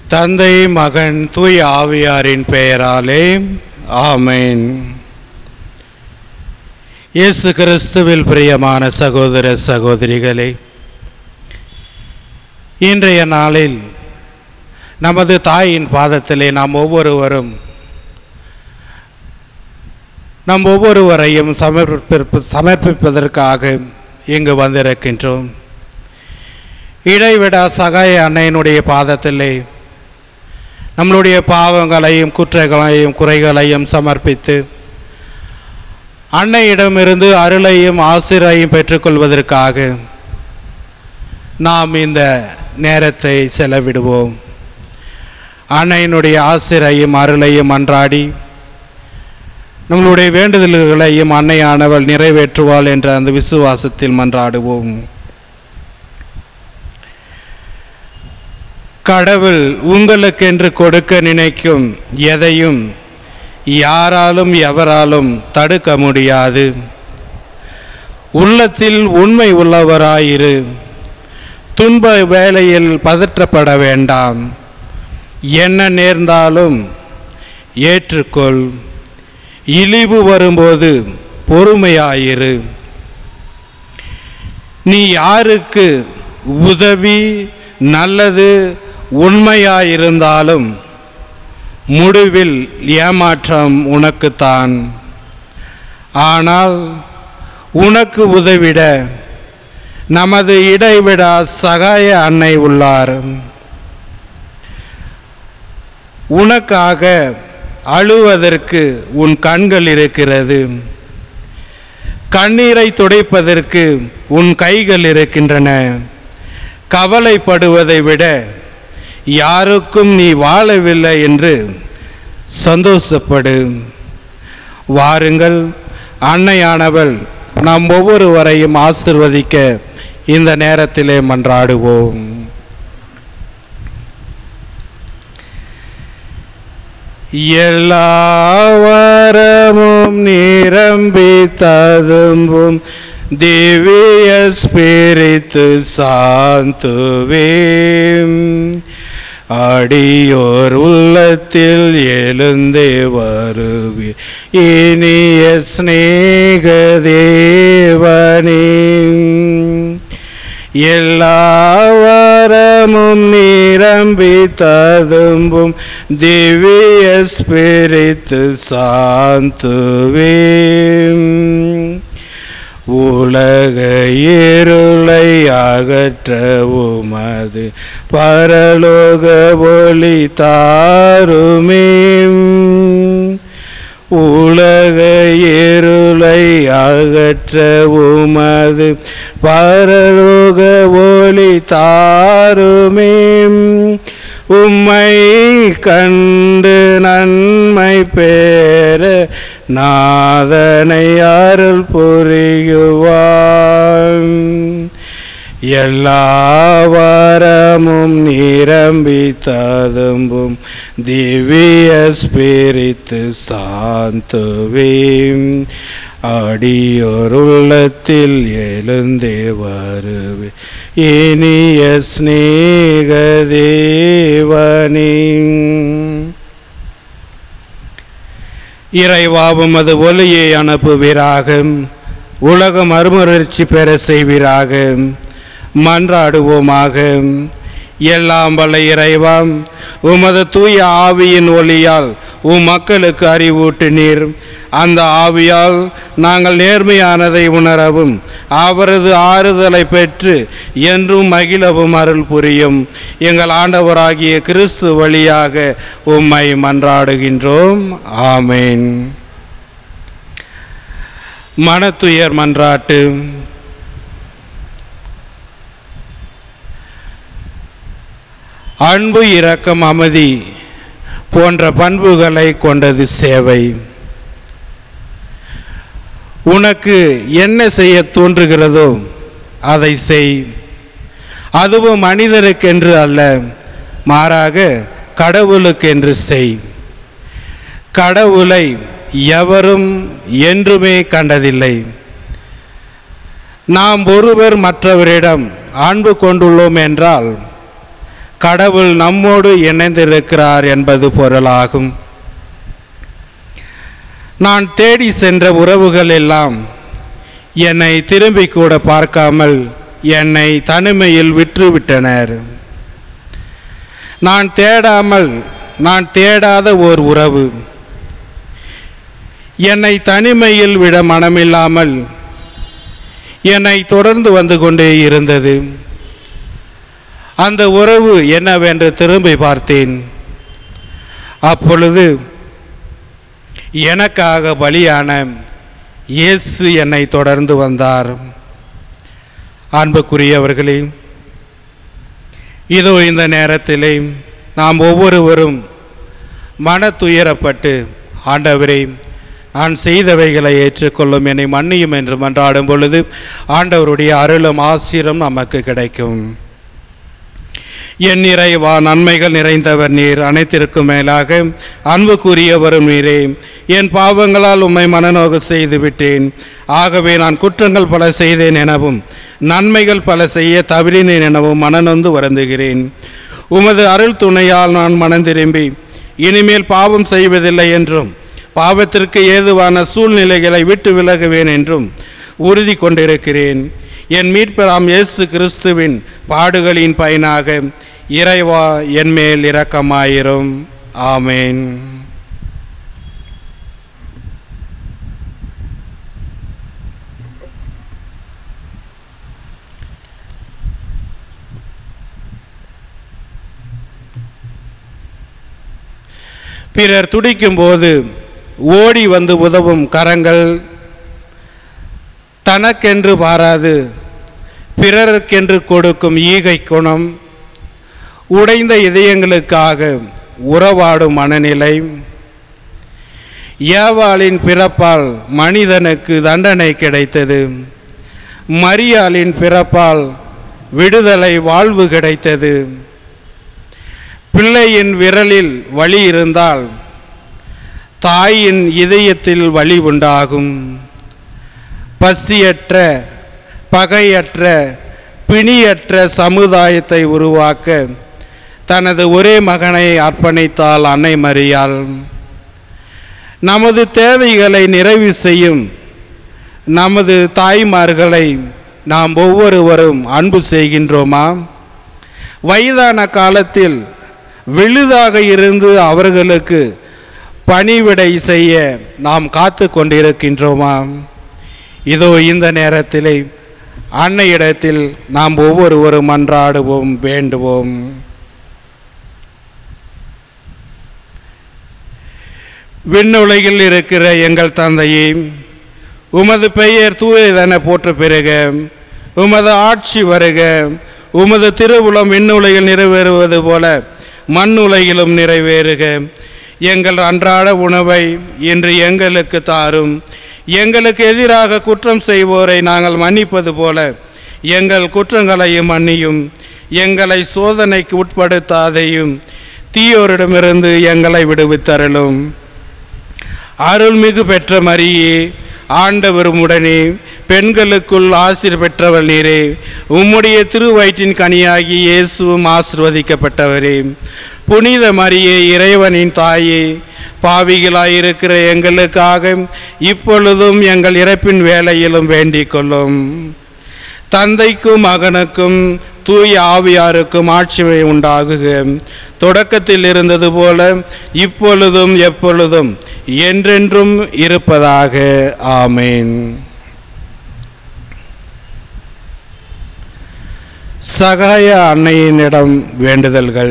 தந்தை மகன் தூய் ஆவியாரின் பெயராலே ஆமென் இயேசு கிறிஸ்துவில் பிரியமான சகோதர சகோதரிகளே இன்றைய நாளில் நமது தாயின் பாதத்திலே நாம் ஒவ்வொருவரும் நம் ஒவ்வொருவரையும் சமர்ப்பிப்ப சமர்ப்பிப்பதற்காக இங்கு வந்திருக்கின்றோம் இடைவிடா சகாய அன்னையினுடைய பாதத்திலே நம்மளுடைய பாவங்களையும் குற்றங்களையும் குறைகளையும் சமர்ப்பித்து அன்னையிடமிருந்து அருளையும் ஆசிரையும் பெற்றுக்கொள்வதற்காக நாம் இந்த நேரத்தை செலவிடுவோம் அன்னையினுடைய ஆசிரையும் அருளையும் அன்றாடி நம்மளுடைய வேண்டுதல்களையும் அன்னையானவள் நிறைவேற்றுவாள் என்ற அந்த விசுவாசத்தில் மன்றாடுவோம் கடவுள் உங்களுக்கென்று கொடுக்க நினைக்கும் எதையும் யாராலும் எவராலும் தடுக்க முடியாது உள்ளத்தில் உண்மை உள்ளவராயிரு துன்ப வேளையில் பதற்றப்பட வேண்டாம் என்ன நேர்ந்தாலும் ஏற்றுக்கொள் இழிவு வரும்போது பொறுமையாயிரு நீ யாருக்கு உதவி நல்லது உண்மையாயிருந்தாலும் முடிவில் ஏமாற்றம் உனக்குத்தான் ஆனால் உனக்கு உதவிட நமது இடைவிடா சகாய அன்னை உள்ளார் உனக்காக அழுவதற்கு உன் கண்கள் இருக்கிறது கண்ணீரை துடைப்பதற்கு உன் கைகள் இருக்கின்றன கவலைப்படுவதை விட யாருக்கும் நீ வாழவில்லை என்று சந்தோஷப்படு வாருங்கள் அன்னையானவள் நாம் ஒவ்வொருவரையும் ஆசிர்வதிக்க இந்த நேரத்திலே மன்றாடுவோம் எல்லாவரமும் நிரம்பி ததும்பும் திவ்ய ஸ்பிரித்து சாந்துவேம் அடியோர் உள்ளத்தில் எழுந்தே வருவி இனிய ஸ்நேக தேவனே எல்லாவரமும் நிரம்பி ததும்பும் திவ்ய ஸ்பிரித்து சாந்துவேம் உலக இருளை அகற்ற உமது பரலோக ஒளி தாருமே உலக இருளை அகற்ற உமது பரலோக ஒளி தாருமே உம்மை கண்டு நன்மை பெற நாதனை அருள் புரியுவான் எல்லாவரமும் நிரம்பி ததும்பும் திவ்ய ஸ்பிரித்து சாந்துவேம் அடியோர் உள்ளத்தில் எழுந்தே வருவே இனிய ஸ்நேக தேவனே இறைவாவும் அது ஒளியை அனுப்புவீராக உலகம் மறுமலர்ச்சி பெற செய்வீராக மன்றாடுவோமாக எல்லாம் வல்ல இறைவாம் உமது தூய ஆவியின் ஒளியால் உம் மக்களுக்கு அறிவூட்டினீர் அந்த ஆவியால் நாங்கள் நேர்மையானதை உணரவும் அவரது ஆறுதலை பெற்று என்றும் மகிழவும் அருள் புரியும் எங்கள் ஆண்டவராகிய கிறிஸ்து வழியாக உம்மை மன்றாடுகின்றோம் ஆமேன் மனத்துயர் மன்றாட்டு அன்பு இரக்கம் அமைதி போன்ற பண்புகளை கொண்டது சேவை உனக்கு என்ன செய்ய தோன்றுகிறதோ அதை செய் அதுவும் மனிதருக்கென்று அல்ல மாறாக கடவுளுக்கென்று செய் கடவுளை எவரும் என்றுமே கண்டதில்லை நாம் ஒருவர் மற்றவரிடம் அன்பு கொண்டுள்ளோம் என்றால் கடவுள் நம்மோடு இணைந்திருக்கிறார் என்பது பொருளாகும் நான் தேடி சென்ற உறவுகள் எல்லாம் என்னை திரும்பி கூட பார்க்காமல் என்னை தனிமையில் விற்றுவிட்டனர் நான் தேடாமல் நான் தேடாத ஓர் உறவு என்னை தனிமையில் விட மனமில்லாமல் என்னை தொடர்ந்து வந்து கொண்டே இருந்தது அந்த உறவு என்னவென்று திரும்பி பார்த்தேன் அப்பொழுது எனக்காக பலியான இயேசு என்னை தொடர்ந்து வந்தார் அன்புக்குரியவர்களே இதோ இந்த நேரத்திலே நாம் ஒவ்வொருவரும் மன துயரப்பட்டு ஆண்டவரே நான் செய்தவைகளை ஏற்றுக்கொள்ளும் என்னை மன்னியும் என்று மன்றாடும் பொழுது ஆண்டவருடைய அருளும் ஆசிரம் நமக்கு கிடைக்கும் என் நிறைவா நன்மைகள் நிறைந்தவர் நீர் அனைத்திற்கும் மேலாக அன்பு கூறியவரும் நீரே என் பாவங்களால் உம்மை மனநோக செய்து விட்டேன் ஆகவே நான் குற்றங்கள் பல செய்தேன் எனவும் நன்மைகள் பல செய்ய தவறினேன் எனவும் மனநொந்து வருந்துகிறேன் உமது அருள் துணையால் நான் மனம் திரும்பி இனிமேல் பாவம் செய்வதில்லை என்றும் பாவத்திற்கு ஏதுவான சூழ்நிலைகளை விட்டு விலகுவேன் என்றும் உறுதி கொண்டிருக்கிறேன் என் மீட்பராம் இயேசு கிறிஸ்துவின் பாடுகளின் பயனாக இறைவா என் மேல் இரக்கமாயிரும் ஆமேன் பிறர் துடிக்கும்போது ஓடி வந்து உதவும் கரங்கள் தனக்கென்று பாராது பிறருக்கென்று கொடுக்கும் ஈகை குணம் உடைந்த இதயங்களுக்காக உறவாடும் மனநிலை ஏவாளின் பிறப்பால் மனிதனுக்கு தண்டனை கிடைத்தது மரியாளின் பிறப்பால் விடுதலை வாழ்வு கிடைத்தது பிள்ளையின் விரலில் வலி இருந்தால் தாயின் இதயத்தில் வலி உண்டாகும் பசியற்ற பகையற்ற பிணியற்ற சமுதாயத்தை உருவாக்க தனது ஒரே மகனை அர்ப்பணித்தாள் அன்னை மரியாள் நமது தேவைகளை நிறைவு செய்யும் நமது தாய்மார்களை நாம் ஒவ்வொருவரும் அன்பு செய்கின்றோமா வயதான காலத்தில் விழுதாக இருந்து அவர்களுக்கு பணிவிடை செய்ய நாம் காத்து கொண்டிருக்கின்றோமா இதோ இந்த நேரத்திலே அன்னையிடத்தில் நாம் ஒவ்வொருவரும் அன்றாடுவோம் வேண்டுவோம் விண்ணுலகில் இருக்கிற எங்கள் தந்தையே உமது பெயர் தூயதென போற்ற பெறுக உமது ஆட்சி வருக உமது திருவுளம் விண்ணுலகில் நிறைவேறுவது போல மண்ணுலகிலும் நிறைவேறுக எங்கள் அன்றாட உணவை இன்று எங்களுக்கு தாரும் எங்களுக்கு எதிராக குற்றம் செய்வோரை நாங்கள் மன்னிப்பது போல எங்கள் குற்றங்களையும் மன்னியும் எங்களை சோதனைக்கு உட்படுத்தாதையும் தீயோரிடமிருந்து எங்களை விடுவித்தருளும் அருள்மிகு பெற்ற மரியே ஆண்டவரும் உடனே பெண்களுக்குள் ஆசிர் பெற்றவள் நீரே உம்முடைய திருவயிற்றின் கனியாகி இயேசுவும் ஆசிர்வதிக்கப்பட்டவரே புனித மரியே இறைவனின் தாயே பாவிகளாயிருக்கிற எங்களுக்காக இப்பொழுதும் எங்கள் இறப்பின் வேலையிலும் வேண்டிக் கொள்ளும் தந்தைக்கும் மகனுக்கும் தூய ஆவியாருக்கும் ஆட்சிமை உண்டாகுக தொடக்கத்தில் இருந்தது போல இப்பொழுதும் எப்பொழுதும் என்றென்றும் இருப்பதாக ஆமேன் சகாய அன்னையினிடம் வேண்டுதல்கள்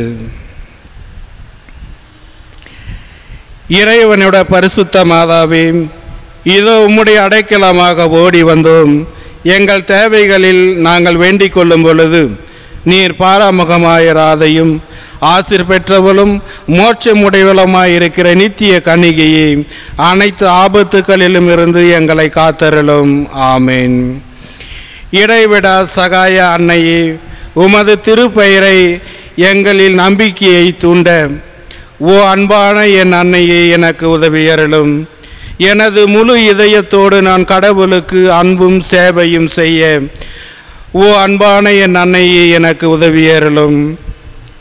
இறைவனோட பரிசுத்த மாதாவே இதோ உம்முடைய அடைக்கலமாக ஓடி வந்தோம் எங்கள் தேவைகளில் நாங்கள் வேண்டிக் கொள்ளும் பொழுது நீர் பாராமுகமாயிராதையும் ஆசிர் பெற்றவளும் மோட்சமுடையவளுமாயிருக்கிற நித்திய கன்னிகையே அனைத்து ஆபத்துகளிலும் இருந்து எங்களை காத்தருளும் ஆமேன் இடைவிடா சகாய அன்னையே உமது திருப்பெயரை எங்களில் நம்பிக்கையை தூண்ட ஓ அன்பான என் அன்னையே எனக்கு உதவியருளும் எனது முழு இதயத்தோடு நான் கடவுளுக்கு அன்பும் சேவையும் செய்ய ஓ அன்பான என் அன்னையே எனக்கு உதவியருளும்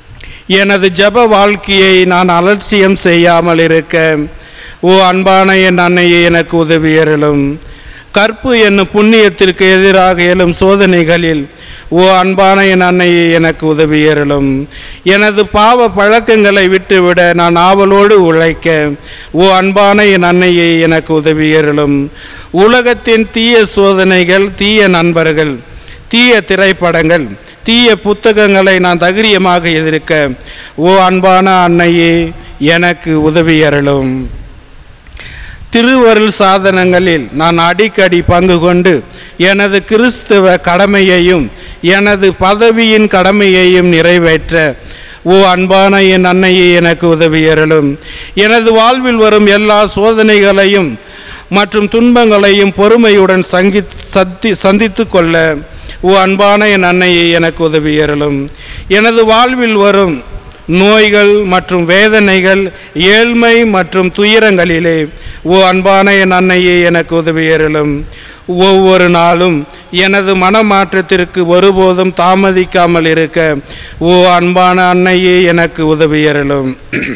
எனது ஜப வாழ்க்கையை நான் அலட்சியம் செய்யாமல் இருக்க ஓ அன்பான என் அன்னையே எனக்கு உதவியருளும் கற்பு என்னும் புண்ணியத்திற்கு எதிராக எழும் சோதனைகளில் ஓ அன்பான என் அன்னையே எனக்கு உதவியருளும் எனது பாவ பழக்கங்களை விட்டுவிட நான் ஆவலோடு உழைக்க ஓ அன்பான என் அன்னையே எனக்கு உதவியருளும் உலகத்தின் தீய சோதனைகள் தீய நண்பர்கள் தீய திரைப்படங்கள் தீய புத்தகங்களை நான் தைரியமாக எதிர்க்க ஓ அன்பான அன்னையே எனக்கு உதவியருளும் திருவருள் சாதனங்களில் நான் அடிக்கடி பங்கு கொண்டு எனது கிறிஸ்துவ கடமையையும் எனது பதவியின் கடமையையும் நிறைவேற்ற ஓ அன்பான என் அன்னையே எனக்கு உதவியருளும் எனது வாழ்வில் வரும் எல்லா சோதனைகளையும் மற்றும் துன்பங்களையும் பொறுமையுடன் சங்கி சத்தி சந்தித்து கொள்ள ஓ அன்பான என் அன்னையை எனக்கு உதவியருளும் எனது வாழ்வில் வரும் நோய்கள் மற்றும் வேதனைகள் ஏழ்மை மற்றும் துயரங்களிலே ஓ அன்பான என் அன்னையே எனக்கு உதவியருளும் ஒவ்வொரு நாளும் எனது மனமாற்றத்திற்கு ஒருபோதும் தாமதிக்காமல் இருக்க ஓ அன்பான அன்னையே எனக்கு உதவியருளும்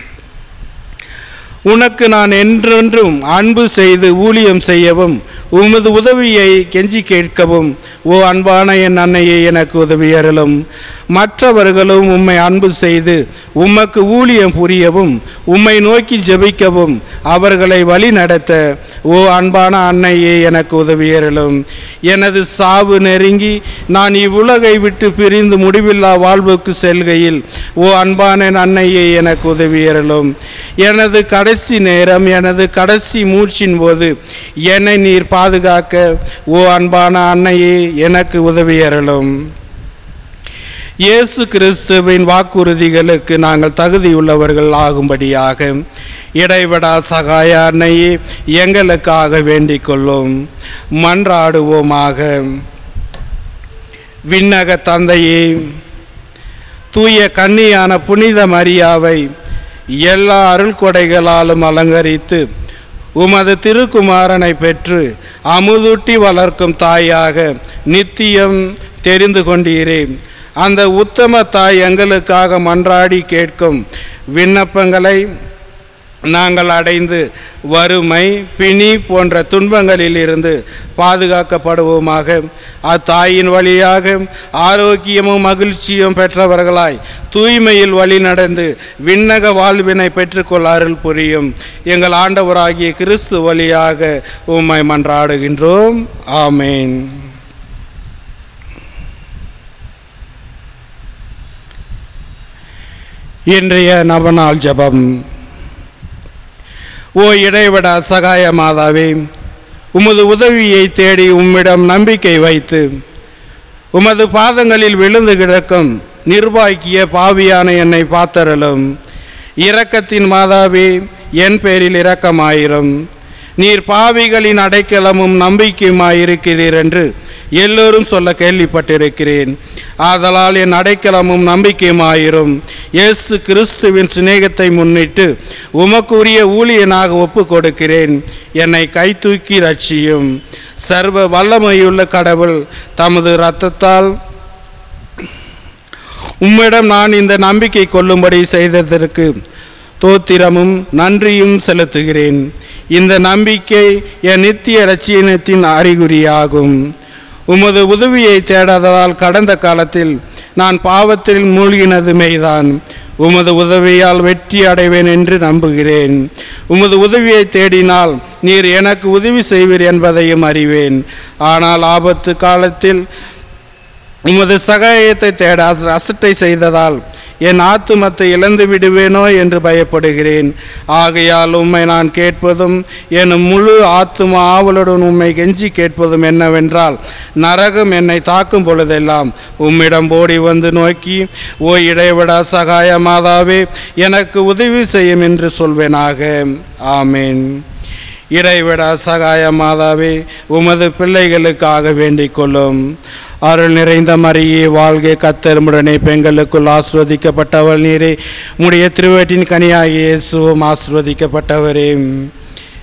உனக்கு நான் என்றென்றும் அன்பு செய்து ஊழியம் செய்யவும் உமது உதவியை கெஞ்சி கேட்கவும் ஓ அன்பான என் அன்னையே எனக்கு உதவியருளும் மற்றவர்களும் உம்மை அன்பு செய்து உமக்கு ஊழியம் புரியவும் உம்மை நோக்கி ஜெபிக்கவும் அவர்களை வழி நடத்த ஓ அன்பான அன்னையே எனக்கு உதவியருளும் எனது சாவு நெருங்கி நான் இவ்வுலகை விட்டு பிரிந்து முடிவில்லா வாழ்வுக்கு செல்கையில் ஓ அன்பான என் அன்னையே எனக்கு உதவியருளும் எனது கடைசி நேரம் எனது கடைசி மூச்சின் போது என்னை நீர் பாதுகாக்க ஓ அன்பான அன்னையே எனக்கு உதவியருளும் இயேசு கிறிஸ்துவின் வாக்குறுதிகளுக்கு நாங்கள் தகுதியுள்ளவர்கள் ஆகும்படியாக இடைவிடா சகாய அன்னையே எங்களுக்காக வேண்டிக் கொள்ளும் மன்றாடுவோமாக விண்ணக தந்தையே தூய கன்னியான புனித மரியாவை எல்லா அருள் கொடைகளாலும் அலங்கரித்து உமது திருக்குமாரனை பெற்று அமுதூட்டி வளர்க்கும் தாயாக நித்தியம் தெரிந்து கொண்டீரே அந்த உத்தம தாய் எங்களுக்காக மன்றாடி கேட்கும் விண்ணப்பங்களை நாங்கள் அடைந்து வறுமை பிணி போன்ற துன்பங்களில் இருந்து பாதுகாக்கப்படுவோமாக அத்தாயின் வழியாக ஆரோக்கியமும் மகிழ்ச்சியும் பெற்றவர்களாய் தூய்மையில் வழி நடந்து விண்ணக வாழ்வினை பெற்றுக்கொள்ள அருள் புரியும் எங்கள் ஆண்டவராகிய கிறிஸ்து வழியாக உம்மை மன்றாடுகின்றோம் ஆமேன் இன்றைய நவநாள் ஜபம் ஓ இடைவிடா சகாய மாதாவே உமது உதவியை தேடி உம்மிடம் நம்பிக்கை வைத்து உமது பாதங்களில் விழுந்து கிடக்கும் நிர்வாகிய பாவியான என்னை பார்த்தருளும் இரக்கத்தின் மாதாவே என் பேரில் இரக்கமாயிரும் நீர் பாவிகளின் அடைக்கலமும் நம்பிக்கையுமாயிருக்கிறீர் என்று எல்லோரும் சொல்ல கேள்விப்பட்டிருக்கிறேன் ஆதலால் என் அடைக்கலமும் நம்பிக்கையுமாயிரும் இயேசு கிறிஸ்துவின் சிநேகத்தை முன்னிட்டு உமக்குரிய ஊழியனாக ஒப்பு கொடுக்கிறேன் என்னை கை தூக்கி ரட்சியும் சர்வ வல்லமையுள்ள கடவுள் தமது இரத்தத்தால் உம்மிடம் நான் இந்த நம்பிக்கை கொள்ளும்படி செய்ததற்கு தோத்திரமும் நன்றியும் செலுத்துகிறேன் இந்த நம்பிக்கை என் நித்திய ரட்சியனத்தின் அறிகுறியாகும் உமது உதவியை தேடாததால் கடந்த காலத்தில் நான் பாவத்தில் மூழ்கினது மெய்தான் உமது உதவியால் வெற்றி அடைவேன் என்று நம்புகிறேன் உமது உதவியை தேடினால் நீர் எனக்கு உதவி செய்வீர் என்பதையும் அறிவேன் ஆனால் ஆபத்து காலத்தில் உமது சகாயத்தை தேட அச- அசட்டை செய்ததால் என் ஆத்துமத்தை இழந்து விடுவேனோ என்று பயப்படுகிறேன் ஆகையால் உம்மை நான் கேட்பதும் என் முழு ஆத்தும ஆவலுடன் உம்மை கெஞ்சி கேட்பதும் என்னவென்றால் நரகம் என்னை தாக்கும் பொழுதெல்லாம் உம்மிடம் ஓடி வந்து நோக்கி ஓ இடைவிடா சகாய மாதாவே எனக்கு உதவி செய்யும் என்று சொல்வேனாக ஆமேன் இடைவிடா சகாய மாதாவே உமது பிள்ளைகளுக்காக வேண்டிக் கொள்ளும் அருள் நிறைந்த மரியே வாழ்க கத்தருமுடனே பெண்களுக்குள் ஆஸ்வதிக்கப்பட்டவள் நீரே உடைய திருவட்டின் கனியாகிய இயேசுவும் ஆஸ்வதிக்கப்பட்டவரே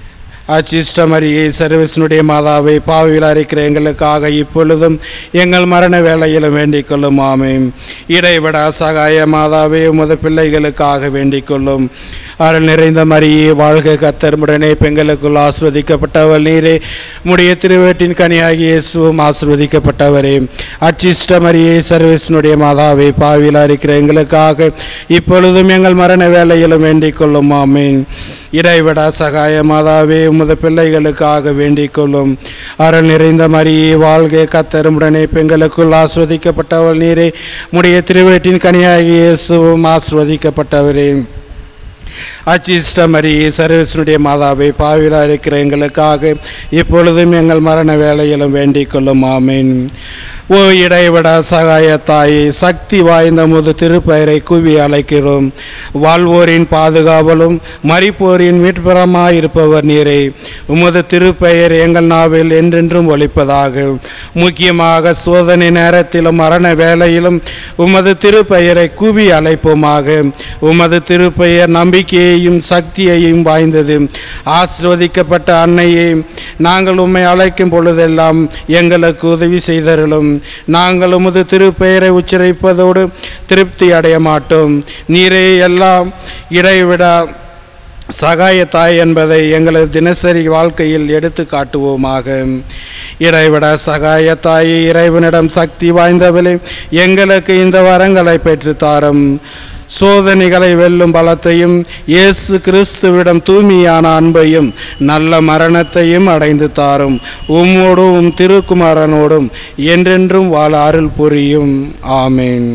அச்சிஷ்டமரியை சர்வீசனுடைய மாதாவை பாவியில் அரைக்கிற எங்களுக்காக இப்பொழுதும் எங்கள் மரண வேலையிலும் வேண்டிக் கொள்ளும் ஆமே இடைவிட சகாய மாதாவே உமது பிள்ளைகளுக்காக வேண்டிக் கொள்ளும் அருள் நிறைந்த மரியே வாழ்க கத்தர் உடனே பெண்களுக்குள் ஆஸ்வதிக்கப்பட்டவள் நீரே முடைய திருவேட்டின் கனியாகிய இயேசுவும் ஆஸ்வதிக்கப்பட்டவரே அச்சிஷ்ட மரியே சர்வீசனுடைய மாதாவை பாவியில் இருக்கிற எங்களுக்காக இப்பொழுதும் எங்கள் மரண வேலையிலும் வேண்டிக் கொள்ளும் ஆமீன் இறைவிட சகாய மாதாவே உமது பிள்ளைகளுக்காக வேண்டிக் கொள்ளும் அருள் நிறைந்த மரியே வாழ்க கத்தருமுடனே பெண்களுக்குள் ஆஸ்வதிக்கப்பட்டவள் நீரே முடைய திருவேட்டின் கனியாகிய இயேசுவும் ஆஸ்வதிக்கப்பட்டவரே அச்சிஷ்ட மரியே சர்வீசனுடைய மாதாவை பாவிலா இருக்கிற எங்களுக்காக இப்பொழுதும் எங்கள் மரண வேலையிலும் வேண்டிக் கொள்ளும் ஆமீன் ஓ இடைவிட சகாய தாயை சக்தி வாய்ந்த முது திருப்பெயரை கூவி அழைக்கிறோம் வாழ்வோரின் பாதுகாவலும் மறிப்போரின் மீட்புறமாயிருப்பவர் நீரே உமது திருப்பெயர் எங்கள் நாவில் என்றென்றும் ஒலிப்பதாக முக்கியமாக சோதனை நேரத்திலும் மரண வேலையிலும் உமது திருப்பெயரை கூவி அழைப்போமாக உமது திருப்பெயர் நம்பிக்கையையும் சக்தியையும் வாய்ந்தது ஆசிர்வதிக்கப்பட்ட அன்னையே நாங்கள் உம்மை அழைக்கும் பொழுதெல்லாம் எங்களுக்கு உதவி செய்தருளும் நாங்கள் உமது திருப்பெயரை உச்சரிப்பதோடு திருப்தி அடைய மாட்டோம் நீரே எல்லாம் இடைவிட சகாய தாய் என்பதை எங்களது தினசரி வாழ்க்கையில் எடுத்து காட்டுவோமாக இறைவிட சகாய தாயை இறைவனிடம் சக்தி வாய்ந்தவளே எங்களுக்கு இந்த வரங்களை பெற்றுத்தாரும் சோதனைகளை வெல்லும் பலத்தையும் இயேசு கிறிஸ்துவிடம் தூய்மையான அன்பையும் நல்ல மரணத்தையும் அடைந்து தாரும் உம்மோடும் உம் திருக்குமாரனோடும் என்றென்றும் வாழ அருள் புரியும் ஆமேன்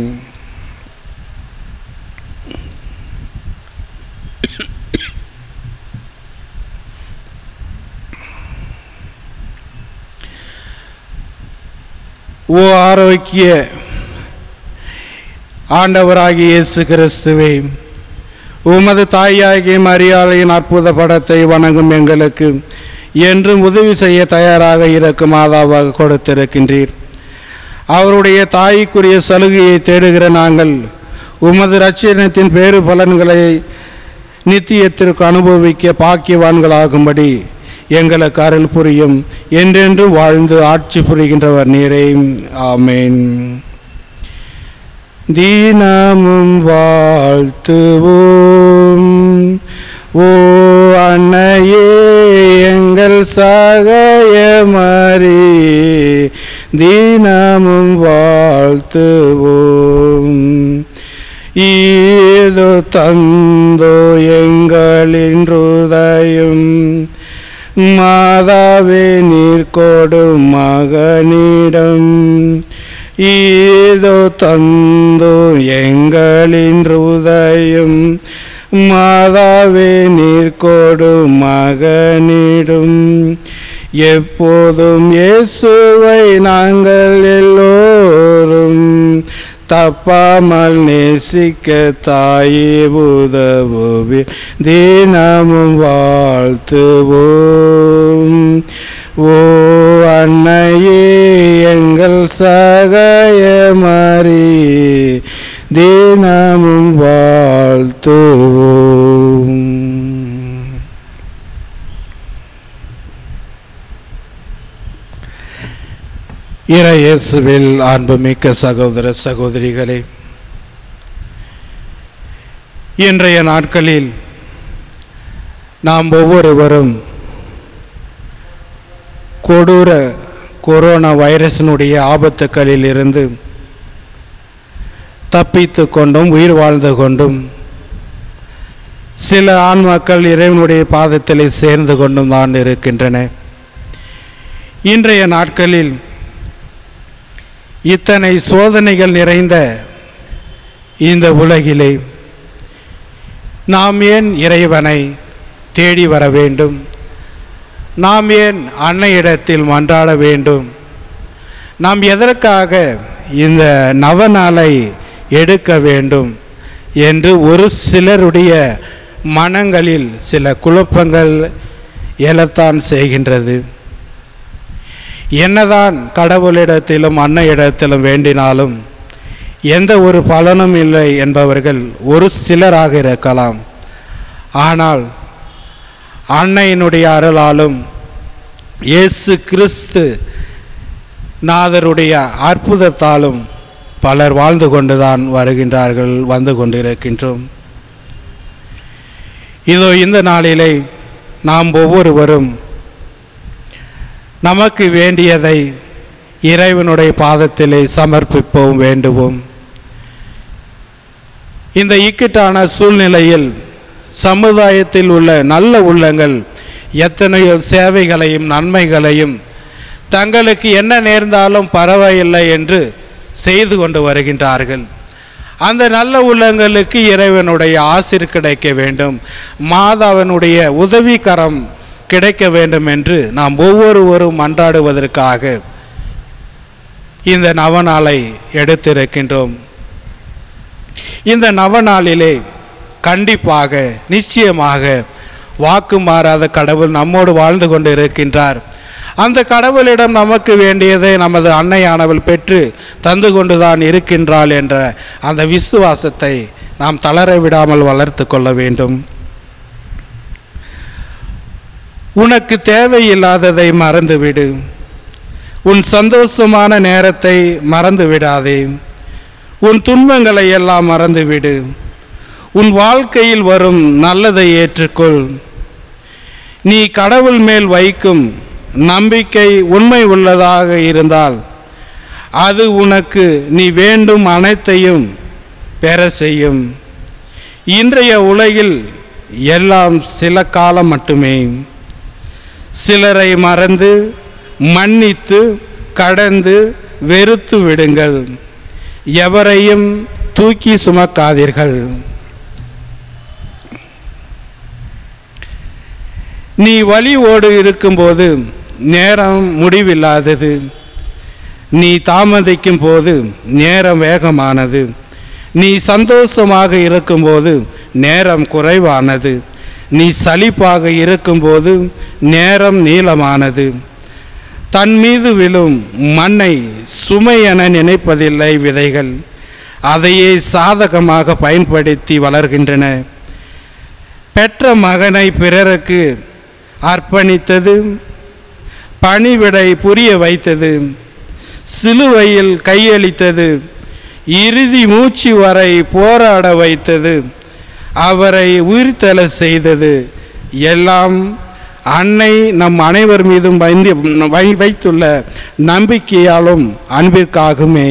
ஓ ஆரோக்கிய ஆண்டவராகிய இயேசு கிறிஸ்துவே உமது தாயாகிய மரியாதையின் அற்புத படத்தை வணங்கும் எங்களுக்கு என்றும் உதவி செய்ய தயாராக இருக்கும் மாதாவாக கொடுத்திருக்கின்றீர் அவருடைய தாய்க்குரிய சலுகையை தேடுகிற நாங்கள் உமது ரட்சணத்தின் பேறு பலன்களை நித்தியத்திற்கு அனுபவிக்க பாக்கியவான்களாகும்படி எங்களுக்கு அருள் புரியும் என்றென்று வாழ்ந்து ஆட்சி புரிகின்றவர் நீரே ஆமேன் தீனமும் வாழ்த்துவோம் ஓ அன்னையே எங்கள் சகயமறி தீனமும் வாழ்த்துவோம் ஈது தந்தோ எங்களின் ஹிருதயம் மாதாவே நீர் கொடும் மகனிடம் ஈதோ தந்தோ எங்களின் ஹிருதயம் மாதாவே நீர் கொடும் மகனிடும் எப்போதும் இயேசுவை நாங்கள் எல்லோரும் தப்பாமல் நேசிக்க தாயே உதவுவி தினமும் வாழ்த்துவோம் ஓ அன்னையே எங்கள் சகயமறி தினமும் வாழ்த்துவோம் இறையேசுவில் அன்புமிக்க சகோதர சகோதரிகளே இன்றைய நாட்களில் நாம் ஒவ்வொருவரும் கொடூர கொரோனா வைரஸினுடைய ஆபத்துக்களில் இருந்து தப்பித்து கொண்டும் உயிர் வாழ்ந்து கொண்டும் சில ஆன்மாக்கள் இறைவனுடைய பாதத்திலே சேர்ந்து கொண்டும் தான் இருக்கின்றன இன்றைய நாட்களில் இத்தனை சோதனைகள் நிறைந்த இந்த உலகிலே நாம் ஏன் இறைவனை தேடி வர வேண்டும் நாம் ஏன் அன்னையிடத்தில் மன்றாட வேண்டும் நாம் எதற்காக இந்த நவநாளை எடுக்க வேண்டும் என்று ஒரு சிலருடைய மனங்களில் சில குழப்பங்கள் எழத்தான் செய்கின்றது என்னதான் கடவுளிடத்திலும் அன்னையிடத்திலும் வேண்டினாலும் எந்த ஒரு பலனும் இல்லை என்பவர்கள் ஒரு சிலராக இருக்கலாம் ஆனால் அன்னையினுடைய அருளாலும் இயேசு கிறிஸ்து நாதருடைய அற்புதத்தாலும் பலர் வாழ்ந்து கொண்டுதான் வருகின்றார்கள் வந்து கொண்டிருக்கின்றோம் இதோ இந்த நாளிலே நாம் ஒவ்வொருவரும் நமக்கு வேண்டியதை இறைவனுடைய பாதத்திலே சமர்ப்பிப்போம் வேண்டுவோம் இந்த இக்கட்டான சூழ்நிலையில் சமுதாயத்தில் உள்ள நல்ல உள்ளங்கள் எத்தனையோ சேவைகளையும் நன்மைகளையும் தங்களுக்கு என்ன நேர்ந்தாலும் பரவாயில்லை என்று செய்து கொண்டு வருகின்றார்கள் அந்த நல்ல உள்ளங்களுக்கு இறைவனுடைய ஆசிர் கிடைக்க வேண்டும் மாதாவனுடைய உதவிக்கரம் கிடைக்க வேண்டும் என்று நாம் ஒவ்வொருவரும் மன்றாடுவதற்காக இந்த நவநாளை எடுத்திருக்கின்றோம் இந்த நவநாளிலே கண்டிப்பாக நிச்சயமாக வாக்கு மாறாத கடவுள் நம்மோடு வாழ்ந்து கொண்டு இருக்கின்றார் அந்த கடவுளிடம் நமக்கு வேண்டியதை நமது அன்னையானவள் பெற்று தந்து கொண்டுதான் இருக்கின்றாள் என்ற அந்த விசுவாசத்தை நாம் தளர விடாமல் வளர்த்து கொள்ள வேண்டும் உனக்கு தேவையில்லாததை மறந்துவிடு உன் சந்தோஷமான நேரத்தை மறந்து விடாதே உன் துன்பங்களை எல்லாம் மறந்துவிடு உன் வாழ்க்கையில் வரும் நல்லதை ஏற்றுக்கொள் நீ கடவுள் மேல் வைக்கும் நம்பிக்கை உண்மை உள்ளதாக இருந்தால் அது உனக்கு நீ வேண்டும் அனைத்தையும் பெற செய்யும் இன்றைய உலகில் எல்லாம் சில காலம் மட்டுமே சிலரை மறந்து மன்னித்து கடந்து வெறுத்து விடுங்கள் எவரையும் தூக்கி சுமக்காதீர்கள் நீ வழியோடு இருக்கும்போது நேரம் முடிவில்லாதது நீ தாமதிக்கும் போது நேரம் வேகமானது நீ சந்தோஷமாக இருக்கும்போது நேரம் குறைவானது நீ சலிப்பாக இருக்கும்போது நேரம் நீளமானது தன் மீது விழும் மண்ணை சுமை என நினைப்பதில்லை விதைகள் அதையே சாதகமாக பயன்படுத்தி வளர்கின்றன பெற்ற மகனை பிறருக்கு அர்ப்பணித்தது பணிவிடை புரிய வைத்தது சிலுவையில் கையளித்தது இறுதி மூச்சு வரை போராட வைத்தது அவரை உயிர்த்தெழ செய்தது எல்லாம் அன்னை நம் அனைவர் மீதும் வைந்து வை- வைத்துள்ள நம்பிக்கையாலும் அன்பிற்காகுமே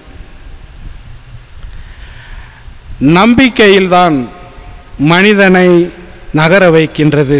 நம்பிக்கையில்தான் மனிதனை நகர வைக்கின்றது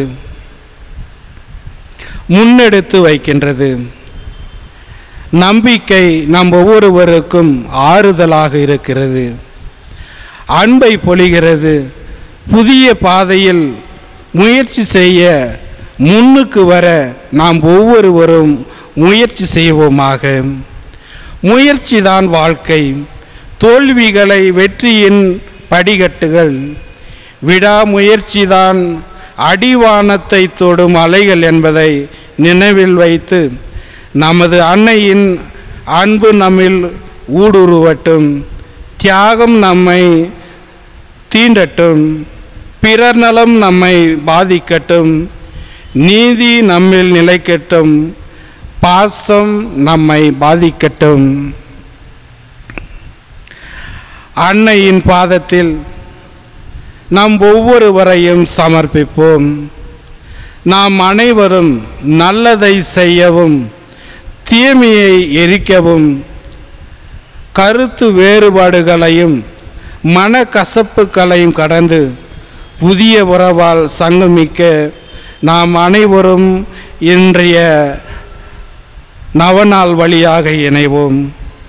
முன்னெடுத்து வைக்கின்றது நம்பிக்கை நம் ஒவ்வொருவருக்கும் ஆறுதலாக இருக்கிறது அன்பை பொழிகிறது புதிய பாதையில் முயற்சி செய்ய முன்னுக்கு வர நாம் ஒவ்வொருவரும் முயற்சி செய்வோமாக முயற்சிதான் வாழ்க்கை தோல்விகளை வெற்றியின் படிகட்டுகள் விடாமுயற்சிதான் அடிவானத்தை தொடும் அலைகள் என்பதை நினைவில் வைத்து நமது அன்னையின் அன்பு நம்மில் ஊடுருவட்டும் தியாகம் நம்மை தீண்டட்டும் பிறர் நலம் நம்மை பாதிக்கட்டும் நீதி நம்மில் நிலைக்கட்டும் பாசம் நம்மை பாதிக்கட்டும் அன்னையின் பாதத்தில் நம் ஒவ்வொருவரையும் சமர்ப்பிப்போம் நாம் அனைவரும் நல்லதை செய்யவும் தீமையை எரிக்கவும் கருத்து வேறுபாடுகளையும் மனக்கசப்புகளையும் கடந்து புதிய உறவால் சங்கமிக்க நாம் அனைவரும் இன்றைய நவநாள் வழியாக இணைவோம்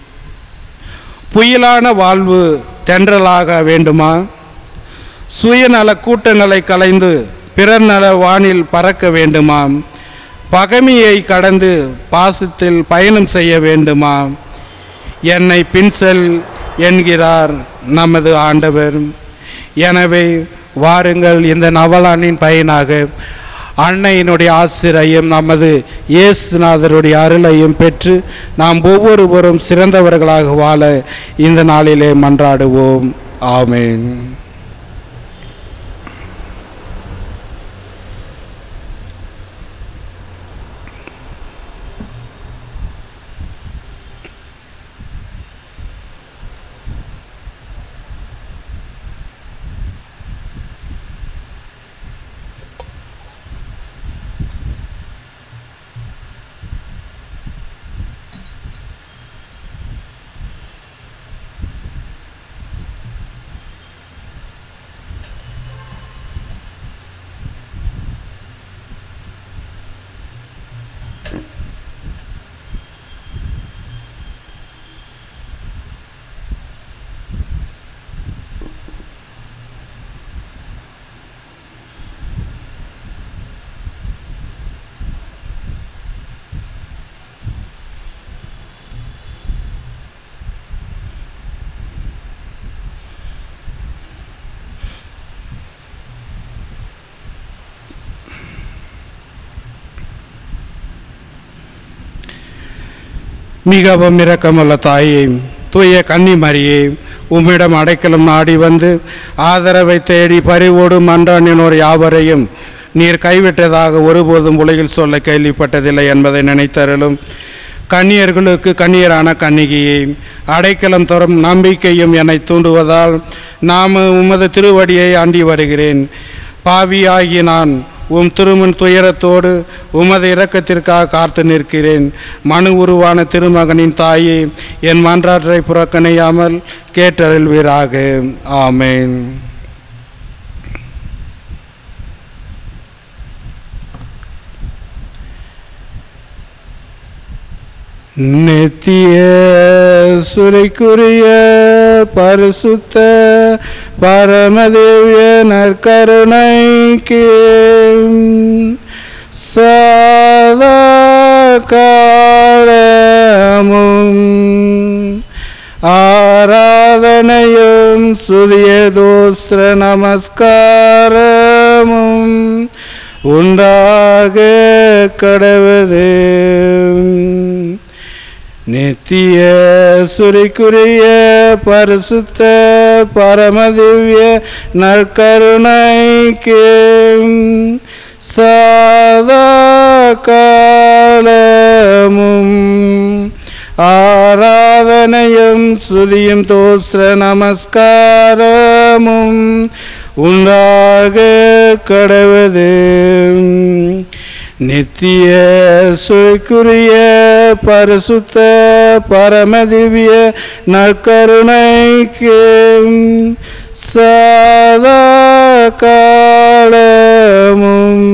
புயலான வாழ்வு தென்றலாக வேண்டுமா சுயநல கூட்டங்களை கலைந்து பிறர் நல வானில் பறக்க வேண்டுமாம் பகைமையை கடந்து பாசத்தில் பயணம் செய்ய வேண்டுமா என்னை பின்செல் என்கிறார் நமது ஆண்டவர் எனவே வாருங்கள் இந்த நவலானின் பயனாக அன்னையினுடைய ஆசிரையும் நமது இயேசுநாதருடைய அருளையும் பெற்று நாம் ஒவ்வொருவரும் சிறந்தவர்களாக வாழ இந்த நாளிலே மன்றாடுவோம் ஆமென் மிகவும் இரக்கமுள்ள தாயே தூய கன்னிமரியே உம்மிடம் அடைக்கலம் நாடி வந்து ஆதரவை தேடி பறிவோடு மன்றாடினோர் யாவரையும் நீர் கைவிட்டதாக ஒருபோதும் உலகில் சொல்ல கேள்விப்பட்டதில்லை என்பதை நினைத்தருளும் கன்னியர்களுக்கு கன்னியரான கன்னிகையை அடைக்கலம் தரும் நம்பிக்கையும் என்னை தூண்டுவதால் நாம் உமது திருவடியை ஆண்டி வருகிறேன் பாவியாகி நான் உம் திருமண் துயரத்தோடு உமது இரக்கத்திற்காக காத்து நிற்கிறேன் மனு உருவான திருமகனின் தாயே என் மன்றாற்றை புறக்கணியாமல் கேட்டருள்வீராக ஆமேன் நித்திய சுரைக்குரிய பரிசுத்த பரமதேவிய நற்கருணைக்கு சதா காலமும் ஆராதனையும் சுதிய தோஸ்திர நமஸ்காரமும் உண்டாக கடவுது நித்திய சுரிக்குரிய பரிசுத்த பரமதிவ்ய நற்கருணைக்கு சாதா காலமும் ஆராதனையும் சுதியும் தோஸ்திர நமஸ்காரமும் உண்டாக கடவுது நித்திய சுக்குரிய பரிசுத்த பரமதிவிய நற்கருணைக்கு சதா காலமும்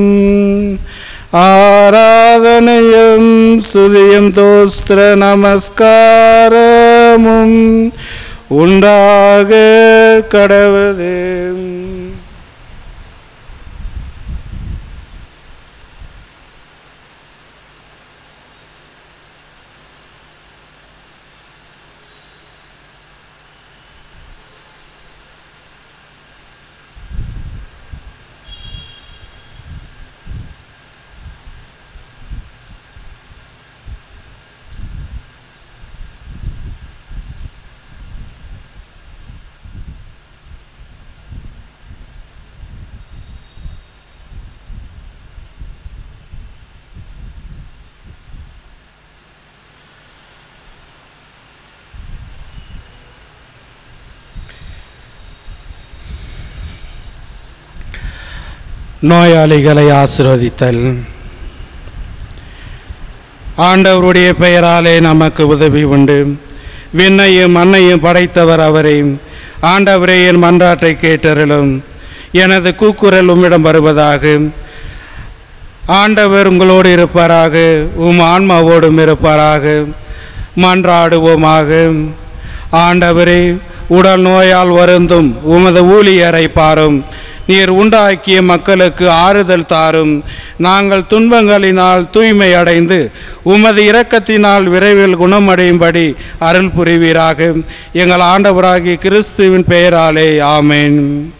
ஆராதனையும் சுதியும் தோஸ்திர நமஸ்காரமும் உண்டாக கடவுது நோயாளிகளை ஆசிர்வதித்தல் ஆண்டவருடைய பெயராலே நமக்கு உதவி உண்டு விண்ணையும் மண்ணையும் படைத்தவர் அவரே ஆண்டவரே என் மன்றாட்டை கேட்டருளும் எனது கூக்குரல் உம்மிடம் வருவதாக ஆண்டவர் உங்களோடு இருப்பாராக உம் ஆன்மாவோடும் இருப்பாராக மன்றாடுவோமாக ஆண்டவரே உடல் நோயால் வருந்தும் உமது ஊழியரை பாரும் நீர் உண்டாக்கிய மக்களுக்கு ஆறுதல் தாரும் நாங்கள் துன்பங்களினால் தூய்மை அடைந்து உமது இரக்கத்தினால் விரைவில் குணமடையும்படி அருள் புரிவீராக எங்கள் ஆண்டவராகிய கிறிஸ்துவின் பெயராலே ஆமேன்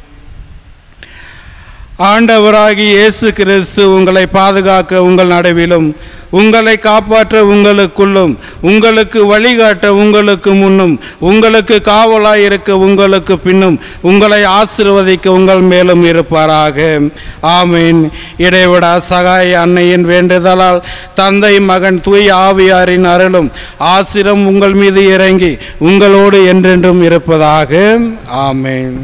ஆண்டவராகி இயேசு கிறிஸ்து உங்களை பாதுகாக்க உங்கள் நடுவிலும் உங்களை காப்பாற்ற உங்களுக்குள்ளும் உங்களுக்கு வழிகாட்ட உங்களுக்கு முன்னும் உங்களுக்கு காவலாய் இருக்க உங்களுக்கு பின்னும் உங்களை ஆசிர்வதிக்க உங்கள் மேலும் இருப்பாராக ஆமீன் இடைவிடா சகாய அன்னையின் வேண்டுதலால் தந்தை மகன் தூய் ஆவியாரின் அருளும் ஆசிரம் உங்கள் மீது இறங்கி உங்களோடு என்றென்றும் இருப்பதாக ஆமேன்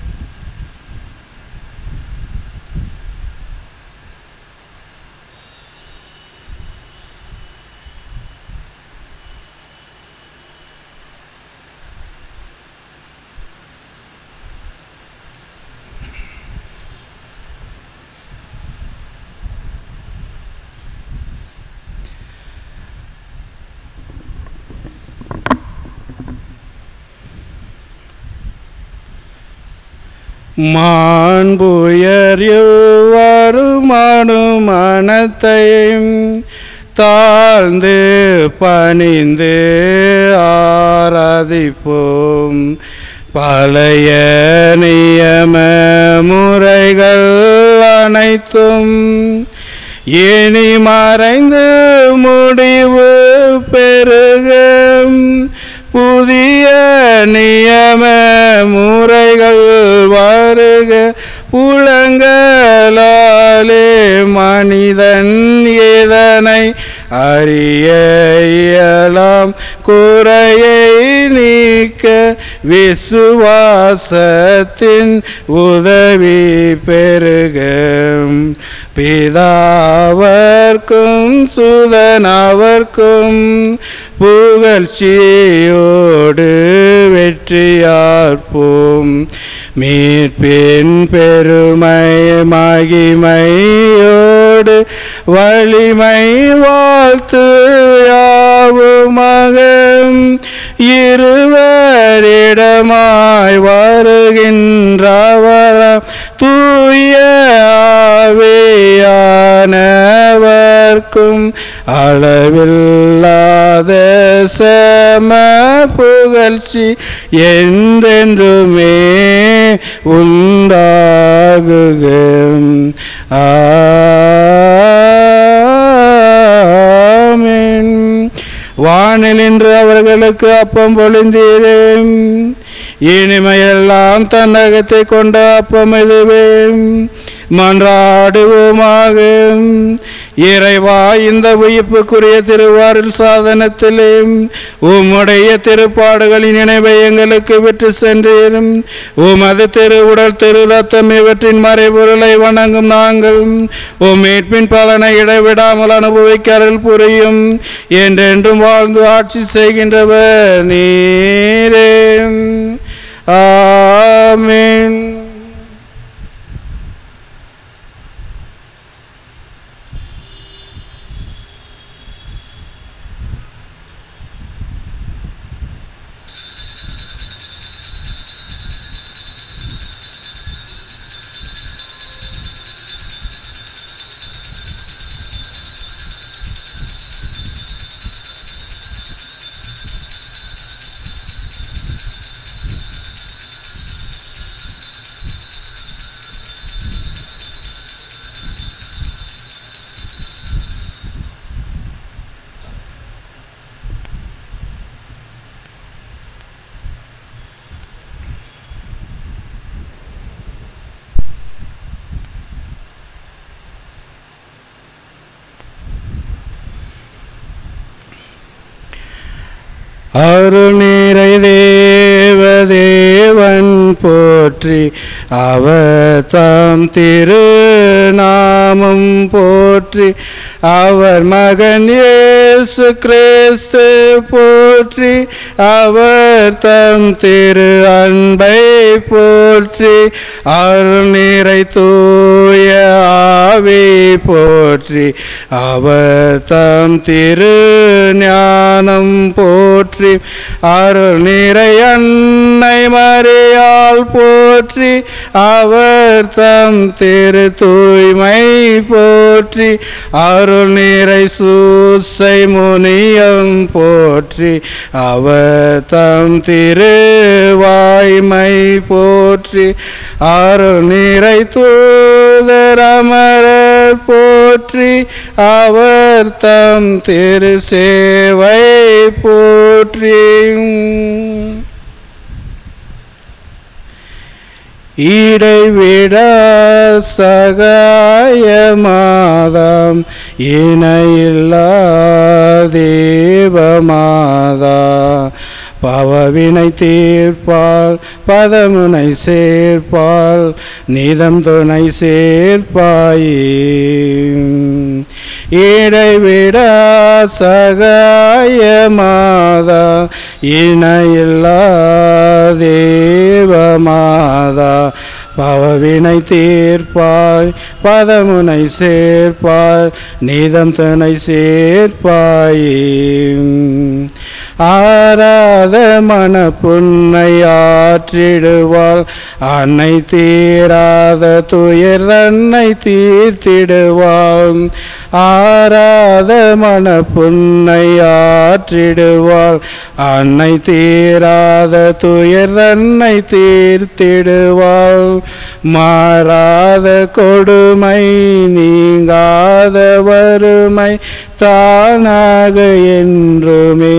மாண்புயர் எவ்வாறுமானு மனத்தையும் தாழ்ந்து பணிந்து ஆராதிப்போம் பழைய நியம முறைகள் அனைத்தும் இனி மறைந்து முடிவு பெறுக புதிய நியம முறைகள் வருக புலங்களாலே மனிதன் இதனை அறிய இயலாம் குறையை நீக்க விசுவாசத்தின் உதவி பெருக பிதாவர்க்கும் சுதனவர்க்கும் புகழ்ச்சியோடு வெற்றியார்ப்போம் மீட்பின் பெருமை மகிமையோடு வலிமை வாழ்த்து யாவுமாக இருவரிடமாய் வருகின்றவர் தூய ஆவியானவர்க்கும் அளவில்லாத சம புகழ்ச்சி என்றென்றுமே உண்டாகுக ஆமென் வானில் இன்று அவர்களுக்கு அப்பம் பொழிந்தீரே இனிமையெல்லாம் தன்னகத்தை கொண்ட அப்பம் இதுவே மன்றாடுவோமாக இறைவா இந்த உயிர்ப்புக்குரிய திருவாரில் சாதனத்திலே உம்முடைய திருப்பாடுகளின் நினைவை எங்களுக்கு விட்டு சென்றீரும் உமது திரு உடல் திரு ரத்தம் இவற்றின் மறைபொருளை வணங்கும் நாங்கள் உம் மீட்பின் பலனை இடைவிடாமல் அனுபவிக்க அருள் புரியும் என்றென்றும் வாழ்ந்து ஆட்சி செய்கின்றவர் நீரே ஆமென் அருநீரை தேவதேவன் போற்றி அவர் தாம் திருநாமம் போற்றி அவர் மகன் இயேசு கிறிஸ்து போற்றி அவர் தம் திரு அன்பை போற்றி அருள்நீரை தூய ஆவி போற்றி அவர் தம் திரு ஞானம் போற்றி அருள் நிறை அன்னை மறையால் போற்றி அவர் தம் திரு தூய்மை போற்றி அருள் நிறை சூசை முனியம் போற்றி அவர் தம் திரு வாய்மை போற்றி அருள் நிறை தூதரமரர் போற்றி அவர் தம் திரு சேவை போற்றி இடைவிட சகாயமாதாம் இணையில்லா தேவமாதா பவவினை தீர்ப்பால் பதமுனை சேர்ப்பால் நீதம் துணை சேர்ப்பாயே இடைவிட சகாயமாதா இணையில்லா தேவமாதா பவவினை தீர்ப்பாய் பதமுனை சேர்ப்பாய் நீதம் துணை சேர்ப்பாயே ஆராத மன புன்னை ஆற்றிடுவாள் அன்னை தீராத துயர் தன்னை தீர்த்திடுவாள் ஆராத மன புன்னை ஆற்றிடுவாள் அன்னை தீராத துயர் தன்னை தீர்த்திடுவாள் மாறாத கொடுமை நீங்காத வறுமை தானாக என்றுமே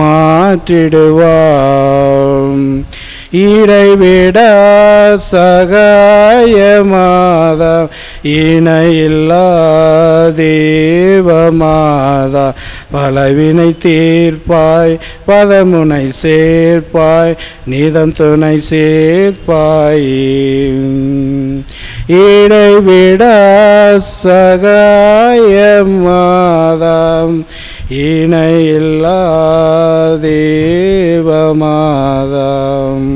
மாற்றிடுவார் இடைவிட சகாயமாதா இணையில்லா தேவமாதா பலவினை தீர்ப்பாய் பதமுனை சேர்ப்பாய் நீதம் துணை சேர்ப்பாய் இடைவிட சகாயமாதாம் இணையில்லா தேவமாதாம்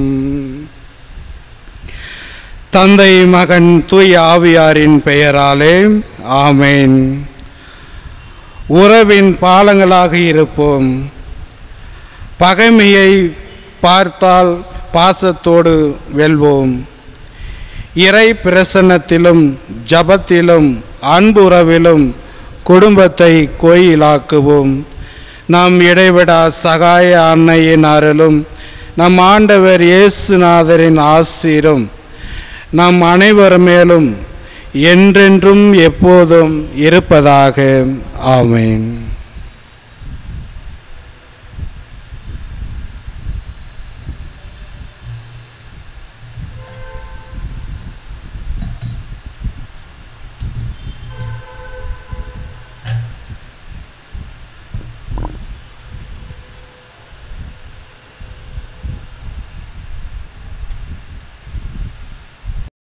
தந்தை மகன் தூய் ஆவியாரின் பெயராலே ஆமேன் உறவின் பாலங்களாக இருப்போம் பகைமையை பார்த்தால் பாசத்தோடு வெல்வோம் இறை பிரசன்னத்திலும் ஜபத்திலும் அன்புறவிலும் குடும்பத்தை கோயிலாக்குவோம் நம் இடைவிடா சகாய அன்னையின் அருளும் நம் ஆண்டவர் இயேசுநாதரின் ஆசீரும் நம் அனைவர் மேலும் என்றென்றும் எப்போதும் இருப்பதாக ஆமேன்